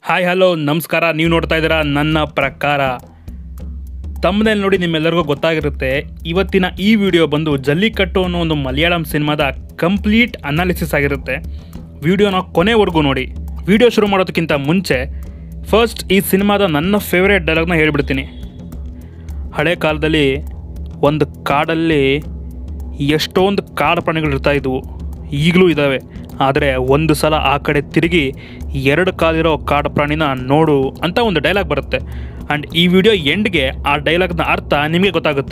hi hello ನಮಸ್ಕಾರ ನೀವು ನೋಡ್ತಾ ಇದ್ದೀರಾ ನನ್ನ ಪ್ರಕಾರ ತಮ್ಮನೇಲಿ ನೋಡಿ ನಿಮ್ಮೆಲ್ಲರಿಗೂ ಗೊತ್ತಾಗಿರುತ್ತೆ ಇವತ್ತಿನ ಈ ವಿಡಿಯೋ ಬಂದು ಜಲ್ಲಿಕಟ್ಟು ಅನ್ನೋ ಒಂದು ಮಲಯಾಳಂ ಸಿನಿಮಾದ ಕಂಪ್ಲೀಟ್ ಅನಾಲಿಸಿಸ್ ಆಗಿರುತ್ತೆ ವಿಡಿಯೋನ ಕೊನೆವರೆಗೂ ನೋಡಿ ವಿಡಿಯೋ ಶುರು ಮಾಡೋದಕ್ಕಿಂತ ಮುಂಚೆ ಫಸ್ಟ್ ಈ ಸಿನಿಮಾದ ನನ್ನ ಫೇವ್ರೇಟ್ ಡೈಲಾಗ್ನ ಹೇಳ್ಬಿಡ್ತೀನಿ ಹಳೆ ಕಾಲದಲ್ಲಿ ಒಂದು ಕಾಡಲ್ಲಿ ಎಷ್ಟೊಂದು ಕಾಡು ಪ್ರಾಣಿಗಳು ಇರ್ತಾ ಇದ್ವು ಈಗಲೂ ಇದ್ದಾವೆ ಆದರೆ ಒಂದು ಸಲ ಆ ಕಡೆ ತಿರುಗಿ ಎರಡು ಕಾಲಿರೋ ಕಾಡು ಪ್ರಾಣಿನ ನೋಡು ಅಂತ ಒಂದು ಡೈಲಾಗ್ ಬರುತ್ತೆ ಆ್ಯಂಡ್ ಈ ವಿಡಿಯೋ ಎಂಡ್ಗೆ ಆ ಡೈಲಾಗ್ನ ಅರ್ಥ ನಿಮಗೆ ಗೊತ್ತಾಗುತ್ತೆ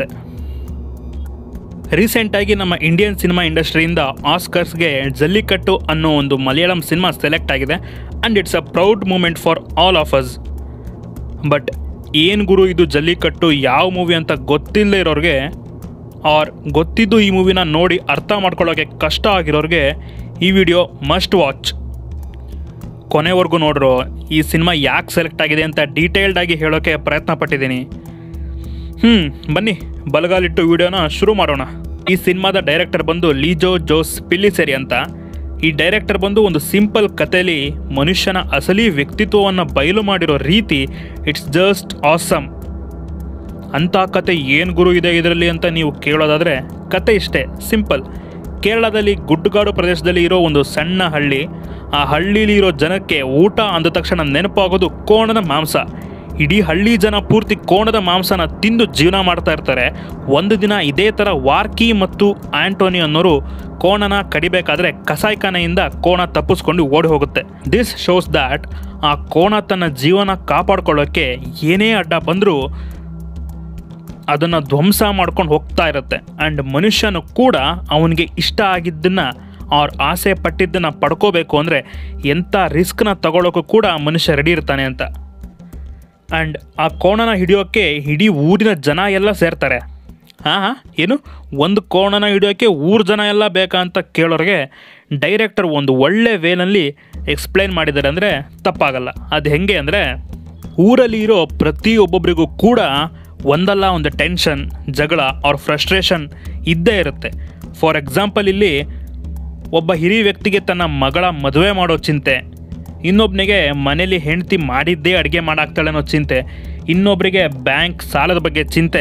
ರೀಸೆಂಟಾಗಿ ನಮ್ಮ ಇಂಡಿಯನ್ ಸಿನಿಮಾ ಇಂಡಸ್ಟ್ರಿಯಿಂದ ಆಸ್ಕರ್ಸ್ಗೆ ಜಲ್ಲಿಕಟ್ಟು ಅನ್ನೋ ಒಂದು ಮಲಯಾಳಂ ಸಿನಿಮಾ ಸೆಲೆಕ್ಟ್ ಆಗಿದೆ and it's a proud moment for all of us but ಏನು ಗುರು ಇದು ಜಲ್ಲಿಕಟ್ಟು ಯಾವ ಮೂವಿ ಅಂತ ಗೊತ್ತಿಲ್ಲದೆ ಇರೋರಿಗೆ ಆರ್ ಗೊತ್ತಿದ್ದು ಈ ಮೂವಿನ ನೋಡಿ ಅರ್ಥ ಮಾಡ್ಕೊಳ್ಳೋಕೆ ಕಷ್ಟ ಆಗಿರೋರಿಗೆ ಈ ವಿಡಿಯೋ ಮಸ್ಟ್ ವಾಚ್ ಕೊನೆವರೆಗೂ ನೋಡ್ರು ಈ ಸಿನಿಮಾ ಯಾಕೆ ಸೆಲೆಕ್ಟ್ ಆಗಿದೆ ಅಂತ ಡೀಟೇಲ್ಡ್ ಆಗಿ ಹೇಳೋಕೆ ಪ್ರಯತ್ನ ಪಟ್ಟಿದ್ದೀನಿ ಹ್ಞೂ ಬನ್ನಿ ಬಲಗಾಲಿಟ್ಟು ವಿಡಿಯೋನ ಶುರು ಮಾಡೋಣ ಈ ಸಿನಿಮಾದ ಡೈರೆಕ್ಟರ್ ಬಂದು ಲೀಜೋ ಜೋಸ್ ಪಿಲ್ಲಿಸೆರಿ ಅಂತ ಈ ಡೈರೆಕ್ಟರ್ ಬಂದು ಒಂದು ಸಿಂಪಲ್ ಕಥೆಯಲ್ಲಿ ಮನುಷ್ಯನ ಅಸಲಿ ವ್ಯಕ್ತಿತ್ವವನ್ನು ಬಯಲು ಮಾಡಿರೋ ರೀತಿ ಇಟ್ಸ್ ಜಸ್ಟ್ ಆಸಮ್ ಅಂಥ ಕತೆ ಏನು ಗುರು ಇದೆ ಇದರಲ್ಲಿ ಅಂತ ನೀವು ಕೇಳೋದಾದರೆ ಕತೆ ಇಷ್ಟೇ ಸಿಂಪಲ್ ಕೇರಳದಲ್ಲಿ ಗುಡ್ಡುಗಾಡು ಪ್ರದೇಶದಲ್ಲಿ ಇರೋ ಒಂದು ಸಣ್ಣ ಹಳ್ಳಿ ಆ ಹಳ್ಳಿಲಿ ಇರೋ ಜನಕ್ಕೆ ಊಟ ಅಂದ ತಕ್ಷಣ ನೆನಪಾಗೋದು ಕೋಣದ ಮಾಂಸ ಇಡೀ ಹಳ್ಳಿ ಜನ ಪೂರ್ತಿ ಕೋಣದ ಮಾಂಸನ ತಿಂದು ಜೀವನ ಮಾಡ್ತಾ ಇರ್ತಾರೆ ಒಂದು ದಿನ ಇದೇ ಥರ ವಾರ್ಕಿ ಮತ್ತು ಆಂಟೋನಿ ಅನ್ನೋರು ಕೋಣನ ಕಡಿಬೇಕಾದ್ರೆ ಕಸಾಯಿಖಾನೆಯಿಂದ ಕೋಣ ತಪ್ಪಿಸ್ಕೊಂಡು ಓಡಿ ಹೋಗುತ್ತೆ ದಿಸ್ ಶೋಸ್ ದ್ಯಾಟ್ ಆ ಕೋಣ ತನ್ನ ಜೀವನ ಕಾಪಾಡ್ಕೊಳ್ಳೋಕ್ಕೆ ಏನೇ ಅಡ್ಡ ಬಂದರೂ ಅದನ್ನು ಧ್ವಂಸ ಮಾಡ್ಕೊಂಡು ಹೋಗ್ತಾ ಇರುತ್ತೆ ಆ್ಯಂಡ್ ಮನುಷ್ಯನು ಕೂಡ ಅವನಿಗೆ ಇಷ್ಟ ಆಗಿದ್ದನ್ನು ಅವ್ರ ಆಸೆ ಪಟ್ಟಿದ್ದನ್ನು ಪಡ್ಕೋಬೇಕು ಅಂದರೆ ಎಂಥ ರಿಸ್ಕ್ನ ತಗೊಳ್ಳೋಕ್ಕೂ ಕೂಡ ಮನುಷ್ಯ ರೆಡಿ ಇರ್ತಾನೆ ಅಂತ ಆ್ಯಂಡ್ ಆ ಕೋಣನ ಹಿಡಿಯೋಕ್ಕೆ ಇಡೀ ಊರಿನ ಜನ ಎಲ್ಲ ಸೇರ್ತಾರೆ ಹಾಂ ಹಾಂ ಏನು ಒಂದು ಕೋಣನ ಹಿಡಿಯೋಕ್ಕೆ ಊರು ಜನ ಎಲ್ಲ ಬೇಕಾ ಅಂತ ಕೇಳೋರಿಗೆ ಡೈರೆಕ್ಟರ್ ಒಂದು ಒಳ್ಳೆ ವೇನಲ್ಲಿ ಎಕ್ಸ್ಪ್ಲೈನ್ ಮಾಡಿದ್ದಾರೆ ಅಂದರೆ ತಪ್ಪಾಗಲ್ಲ ಅದು ಹೆಂಗೆ ಅಂದರೆ ಊರಲ್ಲಿ ಇರೋ ಪ್ರತಿಯೊಬ್ಬೊಬ್ಬರಿಗೂ ಕೂಡ ಒಂದಲ್ಲ ಒಂದು ಟೆನ್ಷನ್ ಜಗಳ ಅವ್ರ ಫ್ರಸ್ಟ್ರೇಷನ್ ಇದ್ದೇ ಇರುತ್ತೆ ಫಾರ್ ಎಕ್ಸಾಂಪಲ್ ಇಲ್ಲಿ ಒಬ್ಬ ಹಿರಿಯ ವ್ಯಕ್ತಿಗೆ ತನ್ನ ಮಗಳ ಮದುವೆ ಮಾಡೋ ಚಿಂತೆ ಇನ್ನೊಬ್ಬನಿಗೆ ಮನೇಲಿ ಹೆಂಡತಿ ಮಾಡಿದ್ದೇ ಅಡುಗೆ ಮಾಡಾಕ್ತಾಳೆ ಅನ್ನೋ ಚಿಂತೆ ಇನ್ನೊಬ್ಬರಿಗೆ ಬ್ಯಾಂಕ್ ಸಾಲದ ಬಗ್ಗೆ ಚಿಂತೆ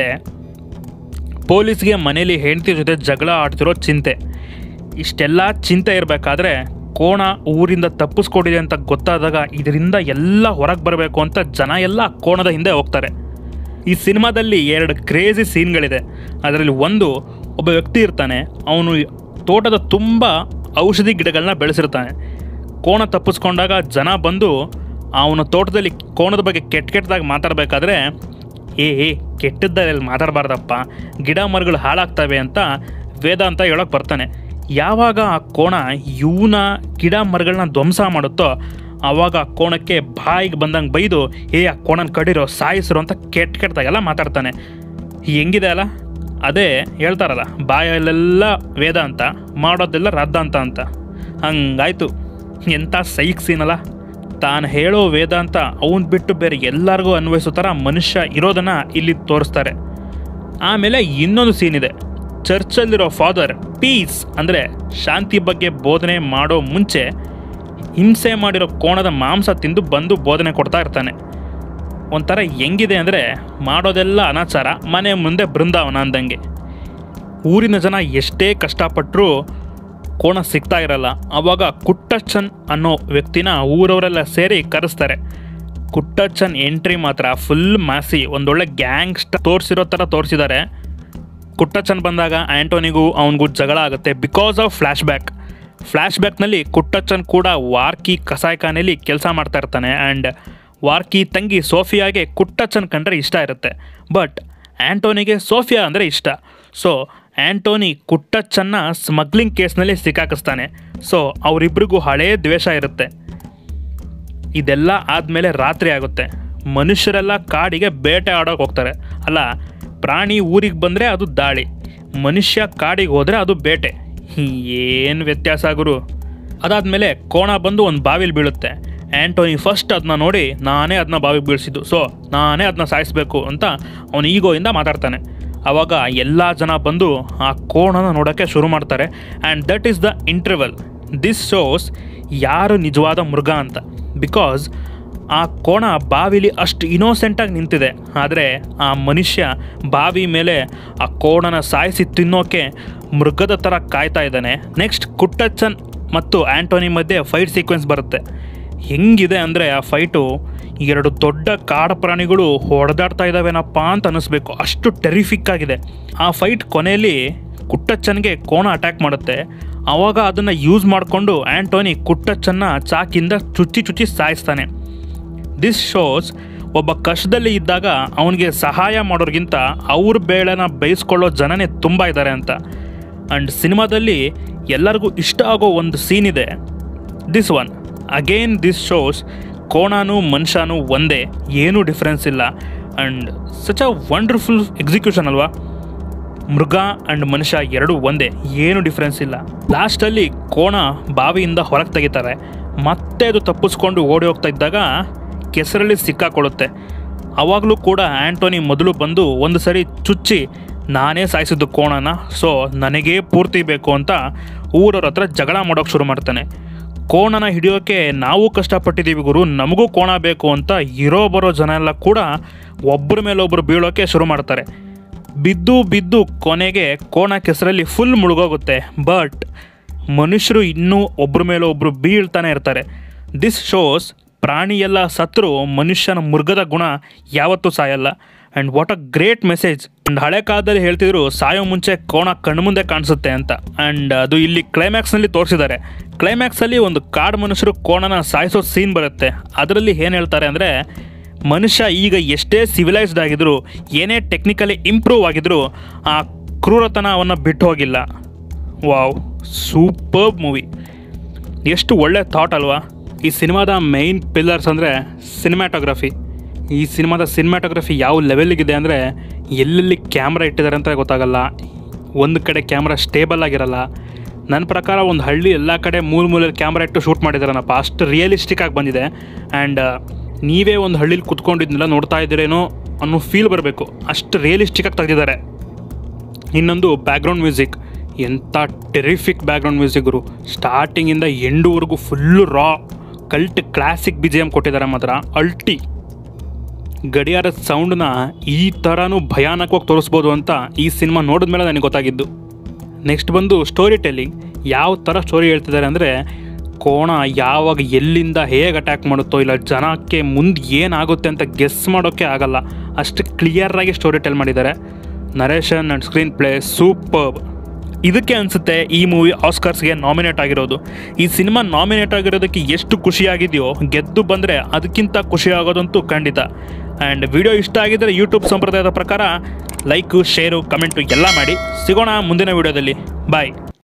ಪೊಲೀಸ್ಗೆ ಮನೇಲಿ ಹೆಂಡತಿ ಜೊತೆ ಜಗಳ ಆಡ್ತಿರೋ ಚಿಂತೆ ಇಷ್ಟೆಲ್ಲ ಚಿಂತೆ ಇರಬೇಕಾದ್ರೆ ಕೋಣ ಊರಿಂದ ತಪ್ಪಿಸ್ಕೊಂಡಿದೆ ಅಂತ ಗೊತ್ತಾದಾಗ ಇದರಿಂದ ಎಲ್ಲ ಹೊರಗೆ ಬರಬೇಕು ಅಂತ ಜನ ಎಲ್ಲ ಕೋಣದ ಹಿಂದೆ ಹೋಗ್ತಾರೆ ಈ ಸಿನಿಮಾದಲ್ಲಿ ಎರಡು ಕ್ರೇಜಿ ಸೀನ್ಗಳಿದೆ ಅದರಲ್ಲಿ ಒಂದು ಒಬ್ಬ ವ್ಯಕ್ತಿ ಇರ್ತಾನೆ ಅವನು ತೋಟದ ತುಂಬ ಔಷಧಿ ಗಿಡಗಳನ್ನ ಬೆಳೆಸಿರ್ತಾನೆ ಕೋಣ ತಪ್ಪಿಸ್ಕೊಂಡಾಗ ಜನ ಬಂದು ಅವನ ತೋಟದಲ್ಲಿ ಕೋಣದ ಬಗ್ಗೆ ಕೆಟ್ಟ ಕೆಟ್ಟದಾಗಿ ಮಾತಾಡಬೇಕಾದ್ರೆ ಏ ಏ ಕೆಟ್ಟದ್ದಲ್ಲಿ ಮಾತಾಡಬಾರ್ದಪ್ಪ ಗಿಡ ಮರಗಳು ಹಾಳಾಗ್ತವೆ ಅಂತ ವೇದ ಅಂತ ಹೇಳೋಕೆ ಬರ್ತಾನೆ ಯಾವಾಗ ಆ ಕೋಣ ಇವನ ಗಿಡ ಮರಗಳನ್ನ ಧ್ವಂಸ ಮಾಡುತ್ತೋ ಆವಾಗ ಆ ಕೋಣಕ್ಕೆ ಬಾಯಿಗೆ ಬಂದಂಗೆ ಬೈದು ಏ ಆ ಕೋಣನ ಕಡಿರೋ ಸಾಯಿಸ್ರು ಅಂತ ಕೆಟ್ಟ ಕೆಟ್ಟದಾಗೆಲ್ಲ ಮಾತಾಡ್ತಾನೆ ಹೆಂಗಿದೆ ಅಲ್ಲ ಅದೇ ಹೇಳ್ತಾರಲ್ಲ ಬಾಯಲ್ಲೆಲ್ಲ ವೇದ ಅಂತ ಮಾಡೋದೆಲ್ಲ ರದ್ದಾಂತ ಅಂತ ಹಂಗಾಯ್ತು ಎಂಥ ಸೈಕ್ ಸೀನಲ್ಲ ತಾನು ಹೇಳೋ ವೇದಾಂತ ಅವನ್ ಬಿಟ್ಟು ಬೇರೆ ಎಲ್ಲರಿಗೂ ಅನ್ವಯಿಸೋ ಥರ ಮನುಷ್ಯ ಇರೋದನ್ನು ಇಲ್ಲಿ ತೋರಿಸ್ತಾರೆ ಆಮೇಲೆ ಇನ್ನೊಂದು ಸೀನ್ ಇದೆ ಚರ್ಚಲ್ಲಿರೋ ಫಾದರ್ ಪೀಸ್ ಅಂದರೆ ಶಾಂತಿ ಬಗ್ಗೆ ಬೋಧನೆ ಮಾಡೋ ಮುಂಚೆ ಹಿಂಸೆ ಮಾಡಿರೋ ಕೋಣದ ಮಾಂಸ ತಿಂದು ಬಂದು ಬೋಧನೆ ಕೊಡ್ತಾ ಇರ್ತಾನೆ ಒಂಥರ ಹೆಂಗಿದೆ ಅಂದರೆ ಮಾಡೋದೆಲ್ಲ ಅನಾಚಾರ ಮನೆ ಮುಂದೆ ಬೃಂದಾವನ ಅಂದಂಗೆ ಊರಿನ ಜನ ಎಷ್ಟೇ ಕಷ್ಟಪಟ್ಟರೂ ಕೋಣ ಸಿಗ್ತಾ ಇರಲ್ಲ ಆವಾಗ ಕುಟ್ಟಚ್ಚನ್ ಅನ್ನೋ ವ್ಯಕ್ತಿನ ಊರವರೆಲ್ಲ ಸೇರಿ ಕರೆಸ್ತಾರೆ ಕುಟ್ಟಚ್ಚನ್ ಎಂಟ್ರಿ ಮಾತ್ರ ಫುಲ್ ಮಾಸಿ ಒಂದೊಳ್ಳೆ ಗ್ಯಾಂಗ್ಸ್ಟ್ ತೋರಿಸಿರೋ ಥರ ತೋರಿಸಿದ್ದಾರೆ ಕುಟ್ಟಚ್ಚನ್ ಬಂದಾಗ ಆ್ಯಂಟೋನಿಗೂ ಅವನಿಗೂ ಜಗಳ ಆಗುತ್ತೆ ಬಿಕಾಸ್ ಆಫ್ ಫ್ಲ್ಯಾಶ್ ಬ್ಯಾಕ್ ಫ್ಲ್ಯಾಶ್ ಬ್ಯಾಕ್ನಲ್ಲಿ ಕುಟ್ಟಚ್ಚನ್ ಕೂಡ ವಾರ್ಕಿ ಕಸಾಯಿಖಾನೆಯಲ್ಲಿ ಕೆಲಸ ಮಾಡ್ತಾ ಇರ್ತಾನೆ ಆ್ಯಂಡ್ ವಾರ್ಕಿ ತಂಗಿ ಸೋಫಿಯಾಗೆ ಕುಟ್ಟಚ್ಚನ್ ಕಂಡ್ರೆ ಇಷ್ಟ ಇರುತ್ತೆ ಬಟ್ ಆ್ಯಂಟೋನಿಗೆ ಸೋಫಿಯಾ ಅಂದರೆ ಇಷ್ಟ ಸೊ ಆ್ಯಂಟೋನಿ ಕುಟ್ಟಚ್ಚನ್ನ ಸ್ಮಗ್ಲಿಂಗ್ ಕೇಸ್ನಲ್ಲಿ ಸಿಕ್ಕಾಕಿಸ್ತಾನೆ ಸೊ ಅವರಿಬ್ಬರಿಗೂ ಹಳೇ ದ್ವೇಷ ಇರುತ್ತೆ ಇದೆಲ್ಲ ಆದಮೇಲೆ ರಾತ್ರಿ ಆಗುತ್ತೆ ಮನುಷ್ಯರೆಲ್ಲ ಕಾಡಿಗೆ ಬೇಟೆ ಆಡೋಕೆ ಹೋಗ್ತಾರೆ ಅಲ್ಲ ಪ್ರಾಣಿ ಊರಿಗೆ ಬಂದರೆ ಅದು ದಾಳಿ ಮನುಷ್ಯ ಕಾಡಿಗೆ ಹೋದರೆ ಅದು ಬೇಟೆ ಏನು ವ್ಯತ್ಯಾಸ ಗುರು ಅದಾದಮೇಲೆ ಕೋಣ ಬಂದು ಒಂದು ಬಾವಿಲಿ ಬೀಳುತ್ತೆ ಆ್ಯಂಟೋನಿ ಫಸ್ಟ್ ಅದನ್ನ ನೋಡಿ ನಾನೇ ಅದನ್ನ ಬಾವಿಗೆ ಬೀಳಿಸಿದ್ದು ಸೊ ನಾನೇ ಅದನ್ನ ಸಾಯಿಸಬೇಕು ಅಂತ ಅವನು ಈಗೋಯಿಂದ ಮಾತಾಡ್ತಾನೆ ಆವಾಗ ಎಲ್ಲ ಜನ ಬಂದು ಆ ಕೋಣನ ನೋಡೋಕ್ಕೆ ಶುರು ಮಾಡ್ತಾರೆ and that is the interval this shows ಯಾರು ನಿಜವಾದ ಮೃಗ ಅಂತ ಬಿಕಾಸ್ ಆ ಕೋಣ ಬಾವಿಲಿ ಅಷ್ಟು ಇನೋಸೆಂಟಾಗಿ ನಿಂತಿದೆ ಆದರೆ ಆ ಮನುಷ್ಯ ಬಾವಿ ಮೇಲೆ ಆ ಕೋಣನ ಸಾಯಿಸಿ ತಿನ್ನೋಕೆ ಮೃಗದ ಥರ ಕಾಯ್ತಾ ಇದ್ದಾನೆ ನೆಕ್ಸ್ಟ್ ಕುಟ್ಟಚ್ಚನ್ ಮತ್ತು ಆ್ಯಂಟೋನಿ ಮಧ್ಯೆ ಫೈಟ್ ಸೀಕ್ವೆನ್ಸ್ ಬರುತ್ತೆ ಹೆಂಗಿದೆ ಅಂದರೆ ಆ ಫೈಟು ಎರಡು ದೊಡ್ಡ ಕಾಡು ಪ್ರಾಣಿಗಳು ಹೊಡೆದಾಡ್ತಾ ಇದ್ದಾವೇನಪ್ಪ ಅಂತ ಅನ್ನಿಸ್ಬೇಕು ಅಷ್ಟು ಟೆರಿಫಿಕ್ ಆಗಿದೆ ಆ ಫೈಟ್ ಕೊನೆಯಲ್ಲಿ ಕುಟ್ಟಚ್ಚನ್ಗೆ ಕೋಣ ಅಟ್ಯಾಕ್ ಮಾಡುತ್ತೆ ಆವಾಗ ಅದನ್ನು ಯೂಸ್ ಮಾಡಿಕೊಂಡು ಆ್ಯಂಟೋನಿ ಕುಟ್ಟಚ್ಚನ್ನ ಚಾಕಿಂದ ಚುಚ್ಚಿ ಚುಚ್ಚಿ ಸಾಯಿಸ್ತಾನೆ ದಿಸ್ ಶೋಸ್ ಒಬ್ಬ ಕಷ್ಟದಲ್ಲಿ ಇದ್ದಾಗ ಅವನಿಗೆ ಸಹಾಯ ಮಾಡೋರಿಗಿಂತ ಅವ್ರ ಬೇಳೆನ ಬೇಯಿಸ್ಕೊಳ್ಳೋ ಜನನೇ ತುಂಬ ಇದ್ದಾರೆ ಅಂತ ಆ್ಯಂಡ್ ಸಿನಿಮಾದಲ್ಲಿ ಎಲ್ಲರಿಗೂ ಇಷ್ಟ ಆಗೋ ಒಂದು ಸೀನ್ ಇದೆ this one again this shows ಕೋಣಾನು ಮನುಷ್ಯನೂ ಒಂದೇ ಏನೂ ಡಿಫ್ರೆನ್ಸ್ ಇಲ್ಲ and such a wonderful execution ಅಲ್ವಾ ಮೃಗ ಆ್ಯಂಡ್ ಮನುಷ್ಯ ಎರಡೂ ಒಂದೇ ಏನು ಡಿಫ್ರೆನ್ಸ್ ಇಲ್ಲ ಲಾಸ್ಟಲ್ಲಿ ಕೋಣ ಬಾವಿಯಿಂದ ಹೊರಗೆ ತೆಗಿತಾರೆ ಮತ್ತೆ ಅದು ತಪ್ಪಿಸ್ಕೊಂಡು ಓಡಿ ಹೋಗ್ತಾ ಇದ್ದಾಗ ಕೆಸರಲ್ಲಿ ಸಿಕ್ಕಾಕೊಳ್ಳುತ್ತೆ ಆವಾಗಲೂ ಕೂಡ ಆ್ಯಂಟೋನಿ ಮೊದಲು ಬಂದು ಒಂದು ಸರಿ ಚುಚ್ಚಿ ನಾನೇ ಸಾಯಿಸಿದ್ದು ಕೋಣನ ಸೊ ನನಗೇ ಪೂರ್ತಿ ಬೇಕು ಅಂತ ಊರವ್ರ ಹತ್ರ ಜಗಳ ಮಾಡೋಕೆ ಶುರು ಮಾಡ್ತಾನೆ ಕೋಣನ ಹಿಡಿಯೋಕೆ ನಾವು ಕಷ್ಟಪಟ್ಟಿದ್ದೀವಿ ಗುರು ನಮಗೂ ಕೋಣ ಬೇಕು ಅಂತ ಇರೋ ಬರೋ ಜನ ಎಲ್ಲ ಕೂಡ ಒಬ್ಬರ ಮೇಲೆ ಒಬ್ಬರು ಬೀಳೋಕೆ ಶುರು ಮಾಡ್ತಾರೆ ಬಿದ್ದು ಬಿದ್ದು ಕೊನೆಗೆ ಕೋಣ ಕೆಸರಲ್ಲಿ ಫುಲ್ ಮುಳುಗೋಗುತ್ತೆ ಬಟ್ ಮನುಷ್ಯರು ಇನ್ನೂ ಒಬ್ಬರ ಮೇಲೆ ಒಬ್ಬರು ಬೀಳ್ತಾನೆ ಇರ್ತಾರೆ ದಿಸ್ ಶೋಸ್ ಪ್ರಾಣಿ ಎಲ್ಲ ಸತ್ರು ಮನುಷ್ಯನ ಮೃಗದ ಗುಣ ಯಾವತ್ತೂ ಸಾಯಲ್ಲ and what a great message and ಹಳೆ ಕಾಲದಲ್ಲಿ ಹೇಳ್ತಿದ್ರು ಸಾಯೋ ಮುಂಚೆ ಕೋಣ ಕಣ್ಮುಂದೆ ಕಾಣಿಸುತ್ತೆ ಅಂತ ಆ್ಯಂಡ್ ಅದು ಇಲ್ಲಿ ಕ್ಲೈಮ್ಯಾಕ್ಸ್ನಲ್ಲಿ ತೋರಿಸಿದ್ದಾರೆ ಕ್ಲೈಮ್ಯಾಕ್ಸಲ್ಲಿ ಒಂದು ಕಾಡು ಮನುಷ್ಯರು ಕೋಣನ ಸಾಯಿಸೋ ಸೀನ್ ಬರುತ್ತೆ ಅದರಲ್ಲಿ ಏನು ಹೇಳ್ತಾರೆ ಅಂದರೆ ಮನುಷ್ಯ ಈಗ ಎಷ್ಟೇ ಸಿವಿಲೈಸ್ಡ್ ಆಗಿದ್ರು ಏನೇ ಟೆಕ್ನಿಕಲಿ ಇಂಪ್ರೂವ್ ಆಗಿದ್ರು ಆ ಕ್ರೂರತನ ಅವನ್ನ ಬಿಟ್ಟು ಹೋಗಿಲ್ಲ ವಾವ್ ಸೂಪರ್ ಮೂವಿ ಎಷ್ಟು ಒಳ್ಳೆ ಥಾಟ್ ಅಲ್ವಾ ಈ ಸಿನಿಮಾದ ಮೈನ್ ಪಿಲ್ಲರ್ಸ್ ಅಂದರೆ ಸಿನಿಮ್ಯಾಟೋಗ್ರಫಿ ಈ ಸಿನಿಮಾದ ಸಿನಿಮ್ಯಾಟೋಗ್ರಫಿ ಯಾವ ಲೆವೆಲ್ಗಿದೆ ಅಂದರೆ ಎಲ್ಲೆಲ್ಲಿ ಕ್ಯಾಮ್ರಾ ಇಟ್ಟಿದ್ದಾರೆ ಅಂತ ಗೊತ್ತಾಗಲ್ಲ ಒಂದು ಕಡೆ ಕ್ಯಾಮ್ರಾ ಸ್ಟೇಬಲ್ ಆಗಿರಲ್ಲ ನನ್ನ ಪ್ರಕಾರ ಒಂದು ಹಳ್ಳಿ ಎಲ್ಲ ಕಡೆ ಮೂಲ ಮೂಲೆಯಲ್ಲಿ ಕ್ಯಾಮ್ರಾ ಇಟ್ಟು ಶೂಟ್ ಮಾಡಿದಾರನಪ್ಪ ಅಷ್ಟು ರಿಯಲಿಸ್ಟಿಕ್ ಆಗಿ ಬಂದಿದೆ ಆ್ಯಂಡ್ ನೀವೇ ಒಂದು ಹಳ್ಳಿಲಿ ಕುತ್ಕೊಂಡಿದ್ನೆಲ್ಲ ನೋಡ್ತಾ ಇದ್ದೀರೇನೋ ಅನ್ನೋ ಫೀಲ್ ಬರಬೇಕು ಅಷ್ಟು ರಿಯಲಿಸ್ಟಿಕ್ ಆಗಿ ತೆಗೆದಿದ್ದಾರೆ ಇನ್ನೊಂದು ಬ್ಯಾಕ್ಗ್ರೌಂಡ್ ಮ್ಯೂಸಿಕ್ ಎಂಥ ಟೆರಿಫಿಕ್ ಬ್ಯಾಕ್ಗ್ರೌಂಡ್ ಮ್ಯೂಸಿಕ್ ಗುರು ಸ್ಟಾರ್ಟಿಂಗಿಂದ ಎಂಡುವರೆಗೂ full raw cult classic B G M ಕೊಟ್ಟಿದ್ದಾರೆ ಮಾತ್ರ ಅಲ್ಟಿ ಗಡಿಯಾರದ ಸೌಂಡನ್ನ ಈ ಥರನೂ ಭಯಾನಕವಾಗಿ ತೋರಿಸ್ಬೋದು ಅಂತ ಈ ಸಿನಿಮಾ ನೋಡಿದ್ಮೇಲೆ ನನಗೆ ಗೊತ್ತಾಗಿದ್ದು ನೆಕ್ಸ್ಟ್ ಬಂದು ಸ್ಟೋರಿ ಟೆಲ್ಲಿಂಗ್ ಯಾವ ಥರ ಸ್ಟೋರಿ ಹೇಳ್ತಿದ್ದಾರೆ ಅಂದರೆ ಕೋಣ ಯಾವಾಗ ಎಲ್ಲಿಂದ ಹೇಗೆ ಅಟ್ಯಾಕ್ ಮಾಡುತ್ತೋ ಇಲ್ಲ ಜನಕ್ಕೆ ಮುಂದೆ ಏನಾಗುತ್ತೆ ಅಂತ ಗೆಸ್ ಮಾಡೋಕ್ಕೆ ಆಗಲ್ಲ ಅಷ್ಟು ಕ್ಲಿಯರಾಗಿ ಸ್ಟೋರಿ ಟೆಲ್ ಮಾಡಿದ್ದಾರೆ narration and screenplay super ಇದಕ್ಕೆ ಅನಿಸುತ್ತೆ ಈ ಮೂವಿ ಆಸ್ಕರ್ಸ್ಗೆ ನಾಮಿನೇಟ್ ಆಗಿರೋದು ಈ ಸಿನಿಮಾ ನಾಮಿನೇಟ್ ಆಗಿರೋದಕ್ಕೆ ಎಷ್ಟು ಖುಷಿಯಾಗಿದೆಯೋ ಗೆದ್ದು ಬಂದರೆ ಅದಕ್ಕಿಂತ ಖುಷಿ ಆಗೋದಂತೂ ಖಂಡಿತ ಆ್ಯಂಡ್ ವಿಡಿಯೋ ಇಷ್ಟ ಆಗಿದ್ದರೆ ಯೂಟ್ಯೂಬ್ ಸಂಪ್ರದಾಯದ ಪ್ರಕಾರ ಲೈಕು ಶೇರು ಕಮೆಂಟು ಎಲ್ಲ ಮಾಡಿ ಸಿಗೋಣ ಮುಂದಿನ ವಿಡಿಯೋದಲ್ಲಿ ಬಾಯ್